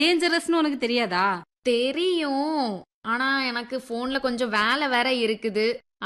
டேஞ்சரஸ்னு உனக்கு தெரியாதா தெரியும் ஆனா எனக்கு போன்ல கொஞ்சம் வேலை வேற இருக்குது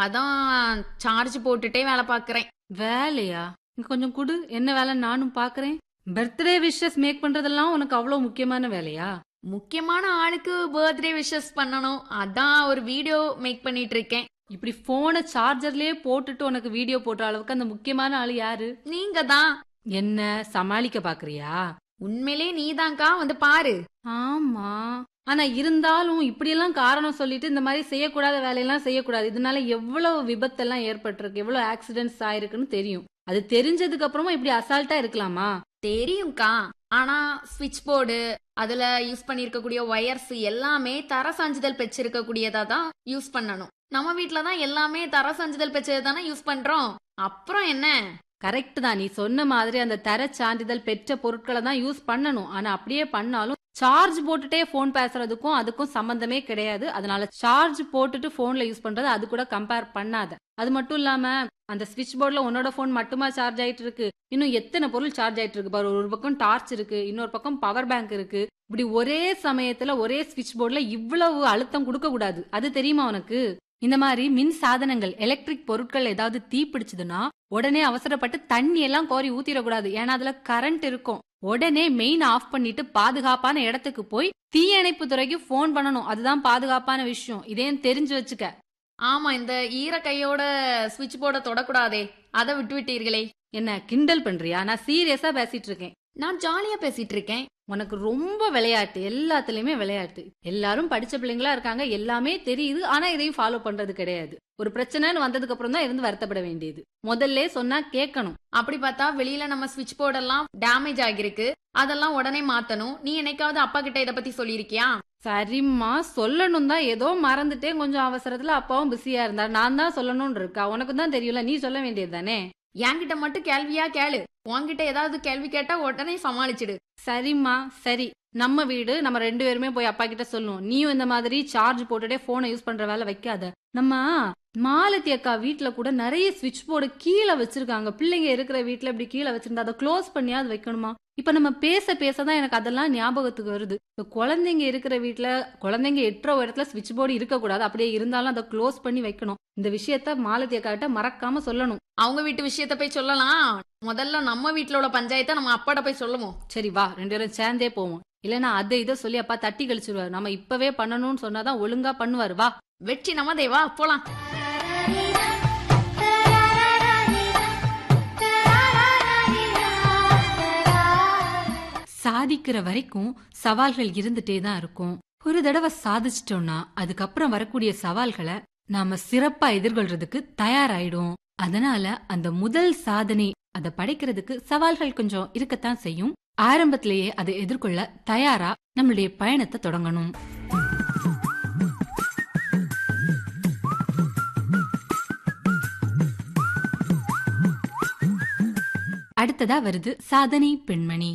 அதான் சார்ஜ் போட்டுட்டே வேலை பாக்குறேன் வேலையா இங்க கொஞ்சம் குடு என்ன வேலை நானும் பாக்குறேன் பர்த்டே விஷஸ் மேக் பண்றதெல்லாம் உனக்கு அவ்வளவு முக்கியமான வேலையா முக்கியமான ஆளுக்கு பர்த்டே விஷஸ் பண்ணணும் அதான் ஒரு வீடியோ மேக் பண்ணிட்டு இருக்கேன் இப்படி போனை சார்ஜர்லயே போட்டுட்டு உனக்கு வீடியோ போடுற அளவுக்கு அந்த முக்கியமான ஆளு யாரு நீங்க தான் என்ன சமாளிக்க பாக்குறியா உண்மையிலே நீதான்க்கா வந்து பாரு ஆமா ஆனா இருந்தாலும் இப்படியெல்லாம் காரணம் சொல்லிட்டு இந்த மாதிரி செய்யக்கூடாத வேலையெல்லாம் செய்யக்கூடாது இதனால எவ்வளவு விபத்தெல்லாம் ஏற்பட்டிருக்கு எவ்வளவு ஆக்சிடென்ட்ஸ் ஆயிருக்குன்னு தெரியும் அது தெரிஞ்சதுக்கு அப்புறமா இப்படி அசால்ட்டா இருக்கலாமா தெரியும்க்கா ஆனா ஸ்விட்ச் போர்டு அதுல யூஸ் பண்ணிருக்கக்கூடிய ஒயர்ஸ் எல்லாமே தர சான்றிதழ் பெற்றிருக்கக்கூடியதா தான் யூஸ் பண்ணணும் நம்ம வீட்ல தான் எல்லாமே தர சான்றிதழ் பெற்றது தானே யூஸ் பண்றோம் அப்புறம் என்ன கரெக்ட் தான் நீ சொன்ன மாதிரி அந்த தர சான்றிதழ் பெற்ற பொருட்களை தான் யூஸ் பண்ணணும் ஆனா அப்படியே பண்ணாலும் சார்ஜ் போட்டுட்டே போன் பேசுறதுக்கும் அதுக்கும் சம்பந்தமே கிடையாது அதனால சார்ஜ் போட்டுட்டு போன்ல யூஸ் பண்றது அது கூட கம்பேர் பண்ணாத அது மட்டும் இல்லாம அந்த ஸ்விட்ச் போர்டுல உன்னோட போன் மட்டுமா சார்ஜ் ஆயிட்டு இருக்கு இன்னும் எத்தனை பொருள் சார்ஜ் ஆயிட்டு இருக்கு பாரு ஒரு பக்கம் டார்ச் இருக்கு இன்னொரு பக்கம் பவர் பேங்க் இருக்கு இப்படி ஒரே சமயத்துல ஒரே ஸ்விட்ச் போர்டுல இவ்வளவு அழுத்தம் கொடுக்க கூடாது அது தெரியுமா உனக்கு இந்த மாதிரி மின் சாதனங்கள் எலக்ட்ரிக் பொருட்கள் ஏதாவது தீ பிடிச்சதுன்னா உடனே அவசரப்பட்டு தண்ணி எல்லாம் கோரி ஊத்திடக்கூடாது ஏன்னா அதுல கரண்ட் இருக்கும் உடனே மெயின் ஆஃப் பண்ணிட்டு பாதுகாப்பான இடத்துக்கு போய் தீயணைப்பு துறைக்கு ஃபோன் பண்ணணும் அதுதான் பாதுகாப்பான விஷயம் இதையும் தெரிஞ்சு வச்சுக்க ஆமா இந்த ஈர கையோட ஸ்விட்ச் போர்டை தொடக்கூடாதே அதை விட்டு விட்டீர்களே என்ன கிண்டல் பண்றியா நான் சீரியஸா பேசிட்டு இருக்கேன் நான் ஜாலியா பேசிட்டு இருக்கேன் உனக்கு ரொம்ப விளையாட்டு எல்லாத்துலயுமே விளையாட்டு எல்லாரும் படிச்ச பிள்ளைங்களா இருக்காங்க எல்லாமே தெரியுது ஆனா இதையும் ஃபாலோ பண்றது கிடையாது ஒரு பிரச்சனைன்னு வந்ததுக்கு அப்புறம் தான் இருந்து வருத்தப்பட வேண்டியது முதல்ல சொன்னா கேட்கணும் அப்படி பார்த்தா வெளியில நம்ம ஸ்விட்ச் போர்டெல்லாம் டேமேஜ் ஆகிருக்கு அதெல்லாம் உடனே மாத்தணும் நீ என்னைக்காவது அப்பா கிட்ட இத பத்தி சொல்லியிருக்கியா சரிம்மா சொல்லணும் தான் ஏதோ மறந்துட்டேன் கொஞ்சம் அவசரத்துல அப்பாவும் பிஸியா இருந்தார் நான் தான் சொல்லணும்னு இருக்கா உனக்கு தான் தெரியும்ல நீ சொல்ல வேண்டியது தானே என்கிட்ட மட்டும் கேள்வியா கேளு உன்கிட்ட ஏதாவது கேள்வி கேட்டா உடனே சமாளிச்சிடு சரிம்மா சரி நம்ம வீடு நம்ம ரெண்டு பேருமே போய் அப்பா கிட்ட சொல்லுவோம் நீயும் இந்த மாதிரி சார்ஜ் போட்டுட்டே போனை யூஸ் பண்ற வேலை வைக்காத நம்ம மாலத்தி அக்கா வீட்ல கூட நிறைய சுவிட்ச் போர்டு கீழே வச்சிருக்காங்க பிள்ளைங்க இருக்கிற வீட்ல இப்படி கீழே வச்சிருந்தா அதை க்ளோஸ் பண்ணியாவது வைக்கணுமா இப்ப நம்ம பேச பேசதான் எனக்கு அதெல்லாம் ஞாபகத்துக்கு வருது இப்ப குழந்தைங்க இருக்கிற வீட்ல குழந்தைங்க எட்டுற இடத்துல சுவிட்ச் போர்டு இருக்கக்கூடாது அப்படியே இருந்தாலும் அதை க்ளோஸ் பண்ணி வைக்கணும் இந்த விஷயத்த மாலத்தி அக்கா கிட்ட மறக்காம சொல்லணும் அவங்க வீட்டு விஷயத்த போய் சொல்லலாம் முதல்ல நம்ம வீட்ல உள்ள பஞ்சாயத்தை நம்ம அப்பாட்ட போய் சொல்லுவோம் சரி வா ரெண்டு பேரும் சேர்ந்தே போவோம் இல்லைன்னா அதை இதை சொல்லி அப்பா தட்டி கழிச்சிருவாரு நம்ம இப்பவே பண்ணணும்னு சொன்னாதான் ஒழுங்கா பண்ணுவாரு வா வெற்றி நம்ம தேவா போலாம் சாதிக்கிற வரைக்கும் சவால்கள் இருந்துட்டே தான் இருக்கும் ஒரு தடவை சாதிச்சிட்டோம்னா அதுக்கப்புறம் வரக்கூடிய சவால்களை நாம சிறப்பா எதிர்கொள்றதுக்கு தயாராயிடும் அதனால அந்த முதல் சாதனை அதை படைக்கிறதுக்கு சவால்கள் கொஞ்சம் இருக்கத்தான் செய்யும் ஆரம்பத்திலேயே அதை எதிர்கொள்ள தயாரா நம்மளுடைய பயணத்தை தொடங்கணும் அடுத்ததா வருது சாதனை பெண்மணி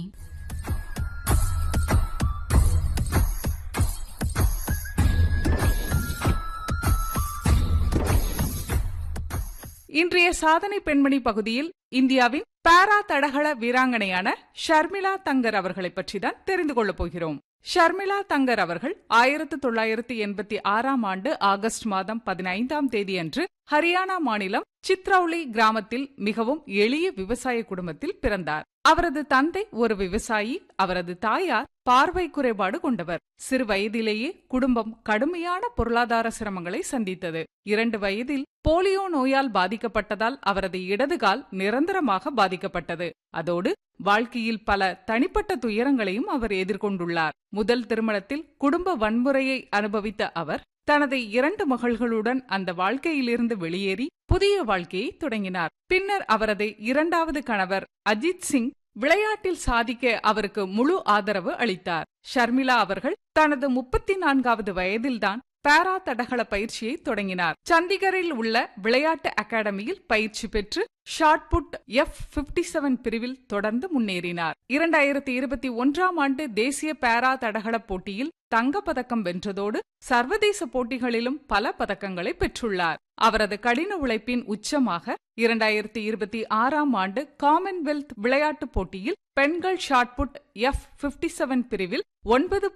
இன்றைய சாதனை பெண்மணி பகுதியில் இந்தியாவின் பாரா தடகள வீராங்கனையான ஷர்மிளா தங்கர் அவர்களை பற்றி தான் தெரிந்து கொள்ளப் போகிறோம் ஷர்மிளா தங்கர் அவர்கள் ஆயிரத்து தொள்ளாயிரத்து எண்பத்தி ஆறாம் ஆண்டு ஆகஸ்ட் மாதம் பதினைந்தாம் தேதியன்று ஹரியானா மாநிலம் சித்ரௌலி கிராமத்தில் மிகவும் எளிய விவசாய குடும்பத்தில் பிறந்தார் அவரது தந்தை ஒரு விவசாயி அவரது தாயார் பார்வை குறைபாடு கொண்டவர் சிறு வயதிலேயே குடும்பம் கடுமையான பொருளாதார சிரமங்களை சந்தித்தது இரண்டு வயதில் போலியோ நோயால் பாதிக்கப்பட்டதால் அவரது இடதுகால் நிரந்தரமாக பாதிக்கப்பட்டது அதோடு வாழ்க்கையில் பல தனிப்பட்ட துயரங்களையும் அவர் எதிர்கொண்டுள்ளார் முதல் திருமணத்தில் குடும்ப வன்முறையை அனுபவித்த அவர் தனது இரண்டு மகள்களுடன் அந்த வாழ்க்கையிலிருந்து வெளியேறி புதிய வாழ்க்கையை தொடங்கினார் பின்னர் அவரது இரண்டாவது கணவர் அஜித் சிங் விளையாட்டில் சாதிக்க அவருக்கு முழு ஆதரவு அளித்தார் ஷர்மிளா அவர்கள் தனது முப்பத்தி நான்காவது வயதில்தான் பாரா தடகள பயிற்சியை தொடங்கினார் சண்டிகரில் உள்ள விளையாட்டு அகாடமியில் பயிற்சி பெற்று ஷாட்புட் எஃப் பிப்டி செவன் பிரிவில் தொடர்ந்து முன்னேறினார் இரண்டாயிரத்தி இருபத்தி ஒன்றாம் ஆண்டு தேசிய பாரா தடகள போட்டியில் தங்கப்பதக்கம் வென்றதோடு சர்வதேச போட்டிகளிலும் பல பதக்கங்களை பெற்றுள்ளார் அவரது கடின உழைப்பின் உச்சமாக இரண்டாயிரத்தி இருபத்தி ஆறாம் ஆண்டு காமன்வெல்த் விளையாட்டுப் போட்டியில் பெண்கள் ஷாட்புட் எஃப் பிப்டி செவன் பிரிவில் ஒன்பது